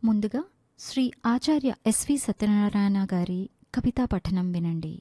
ముందుగా శ్రీ ఆచార్య ఎస్వి సత్యనారాయణ గారి కవితా పఠనం వినండి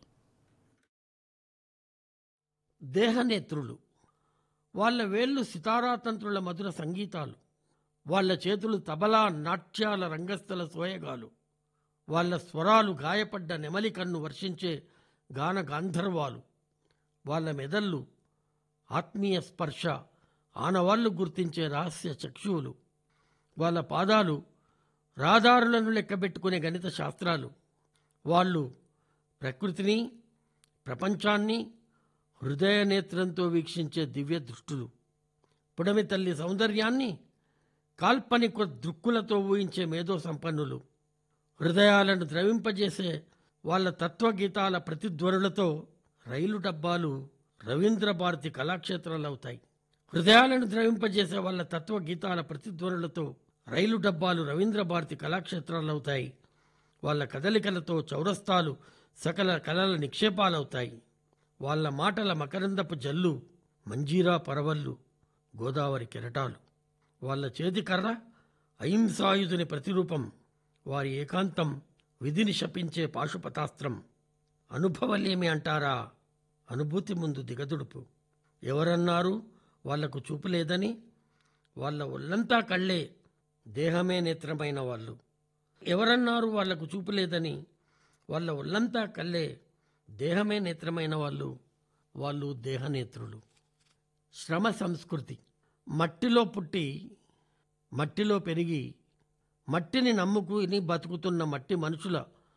దేహనేత్రులు వాళ్ళ వేళ్ళు సితారాతంత్రుల మధుర సంగీతాలు వాళ్ళ చేతులు తబలా నాట్యాల రంగస్థల సోయగాలు వాళ్ళ స్వరాలు గాయపడ్డ నెమలి కన్ను వర్షించే గాన గాంధర్వాలు వాళ్ళ మెదళ్ళు ఆత్మీయ స్పర్శ ఆనవాళ్లు గుర్తించే రహస్య చక్షువులు వాళ్ళ పాదాలు రాదారులను లెక్కబెట్టుకునే గణిత శాస్త్రాలు వాళ్ళు ప్రకృతిని ప్రపంచాన్ని హృదయ నేత్రంతో వీక్షించే దివ్య దృష్టులు పుడమి తల్లి సౌందర్యాన్ని కాల్పనిక దృక్కులతో ఊహించే మేధో సంపన్నులు హృదయాలను ద్రవింపజేసే వాళ్ళ తత్వగీతాల ప్రతిధ్వనులతో రైలు డబ్బాలు రవీంద్ర భారతి కళాక్షేత్రాలు అవుతాయి హృదయాలను ద్రవింపజేసే వాళ్ళ తత్వగీతాల ప్రతిధ్వనులతో రైలు డబ్బాలు రవీంద్ర భారతి కళాక్షేత్రాలు అవుతాయి వాళ్ళ కదలికలతో చౌరస్తాలు సకల కళల నిక్షేపాలవుతాయి వాళ్ళ మాటల మకరందపు జల్లు మంజీరా పరవళ్ళు గోదావరి కెరటాలు వాళ్ళ చేతికర్ర అహింసాయుధుని ప్రతిరూపం వారి ఏకాంతం విధిని శపించే పాశుపతాస్త్రం అనుభవలేమి అంటారా అనుభూతి ముందు దిగదుడుపు ఎవరన్నారు వాళ్లకు చూపు లేదని వాళ్ళ ఒళ్ళంతా కళ్ళే దేహమే నేత్రమైన వాళ్ళు ఎవరన్నారు వాళ్లకు చూపు లేదని వాళ్ళ ఒళ్ళంతా కళ్ళే దేహమే నేత్రమైన వాళ్ళు వాళ్ళు దేహనేత్రులు శ్రమ సంస్కృతి మట్టిలో పుట్టి మట్టిలో పెరిగి మట్టిని నమ్ముకుని బతుకుతున్న మట్టి మనుషుల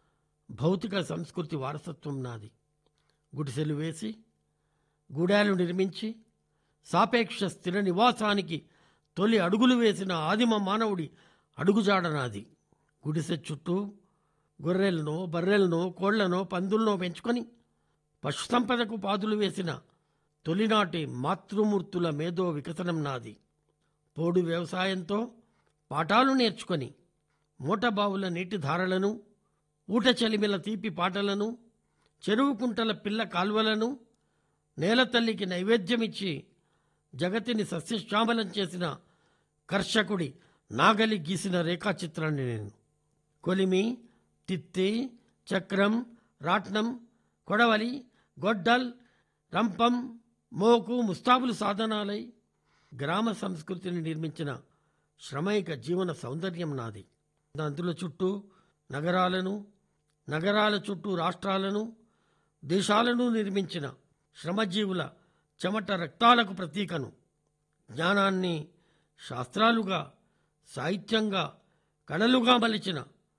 భౌతిక సంస్కృతి వారసత్వం నాది గుడిసెలు వేసి గూడాలు నిర్మించి సాపేక్ష స్థిర నివాసానికి తొలి అడుగులు వేసిన ఆదిమ మానవుడి అడుగుజాడ నాది గుడిసె చుట్టూ గొర్రెలనో బర్రెలనో కోళ్లనో పందులనో పెంచుకొని పశుసంపదకు పాదులు వేసిన తొలినాటి మాతృమూర్తుల మేధో వికసనం నాది పోడు వ్యవసాయంతో పాఠాలు నేర్చుకొని మూటబావుల నీటి ధారలను ఊట చలిమిల తీపి పాటలను చెరువు కుంటల పిల్ల కాల్వలను నేల తల్లికి నైవేద్యమిచ్చి జగతిని సస్యశ్యామలం చేసిన కర్షకుడి నాగలి గీసిన రేఖాచిత్రాన్ని నేను కొలిమి తిత్తి చక్రం రాట్నం కొడవలి గొడ్డల్ రంపం మోకు ముస్తాబులు సాధనాలై గ్రామ సంస్కృతిని నిర్మించిన శ్రమైక జీవన సౌందర్యం నాది అందుల చుట్టూ నగరాలను నగరాల చుట్టూ రాష్ట్రాలను దేశాలను నిర్మించిన శ్రమజీవుల చెమట రక్తాలకు ప్రతీకను జ్ఞానాన్ని శాస్త్రాలుగా సాహిత్యంగా కళలుగా మలిచిన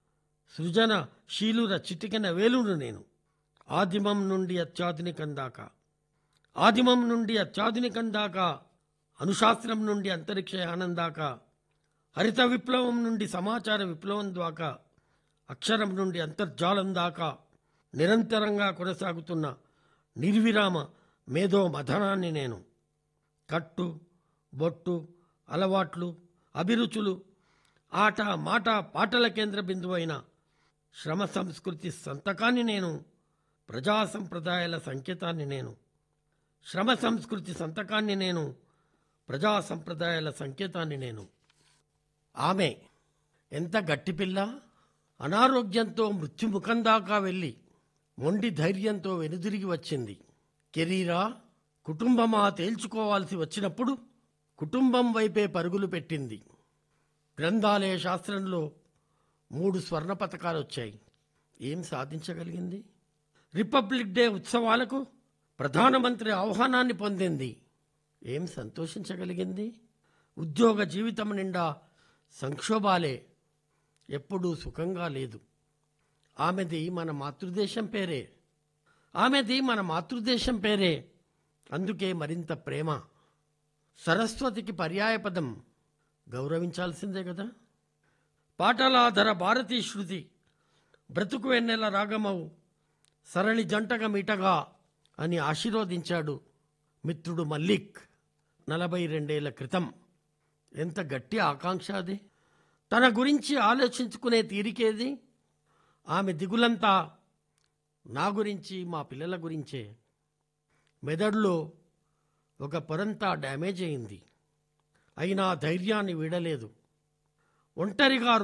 సృజనశీలుర చిటికెన వేలును నేను ఆదిమం నుండి అత్యాధునికం దాకా ఆదిమం నుండి అత్యాధునికం దాకా అనుశాస్త్రం నుండి అంతరిక్షయానం దాకా హరిత విప్లవం నుండి సమాచార విప్లవం దాకా అక్షరం నుండి అంతర్జాలం దాకా నిరంతరంగా కొనసాగుతున్న నిర్విరామ మేధో మథనాన్ని నేను కట్టు బొట్టు అలవాట్లు అభిరుచులు ఆట మాట పాటల కేంద్ర బిందువైన శ్రమ సంస్కృతి సంతకాన్ని నేను ప్రజా సంప్రదాయాల సంకేతాన్ని నేను శ్రమ సంస్కృతి సంతకాన్ని నేను ప్రజా సంప్రదాయాల సంకేతాన్ని నేను ఆమె ఎంత గట్టి పిల్ల అనారోగ్యంతో మృత్యుముఖం దాకా వెళ్ళి మొండి ధైర్యంతో వెనుదిరిగి వచ్చింది కెరీరా కుటుంబమా తేల్చుకోవాల్సి వచ్చినప్పుడు కుటుంబం వైపే పరుగులు పెట్టింది గ్రంథాలయ శాస్త్రంలో మూడు స్వర్ణ పథకాలు వచ్చాయి ఏం సాధించగలిగింది రిపబ్లిక్ డే ఉత్సవాలకు ప్రధానమంత్రి ఆహ్వానాన్ని పొందింది ఏం సంతోషించగలిగింది ఉద్యోగ జీవితం నిండా సంక్షోభాలే ఎప్పుడూ సుఖంగా లేదు ఆమెది మన మాతృదేశం పేరే ఆమెది మన మాతృదేశం పేరే అందుకే మరింత ప్రేమ సరస్వతికి పర్యాయపదం గౌరవించాల్సిందే కదా పాటలాధర భారతీ శృతి బ్రతుకు వెన్నెల రాగమవు సరళి జంటగా మిటగా అని ఆశీర్వదించాడు మిత్రుడు మల్లిక్ నలభై రెండేళ్ల క్రితం ఎంత గట్టి ఆకాంక్ష అది తన గురించి ఆలోచించుకునే తీరికేది ఆమె దిగులంతా నా గురించి మా పిల్లల గురించే మెదడులో ఒక పొరంతా డ్యామేజ్ అయింది అయినా ధైర్యాన్ని వీడలేదు ఒంటరిగా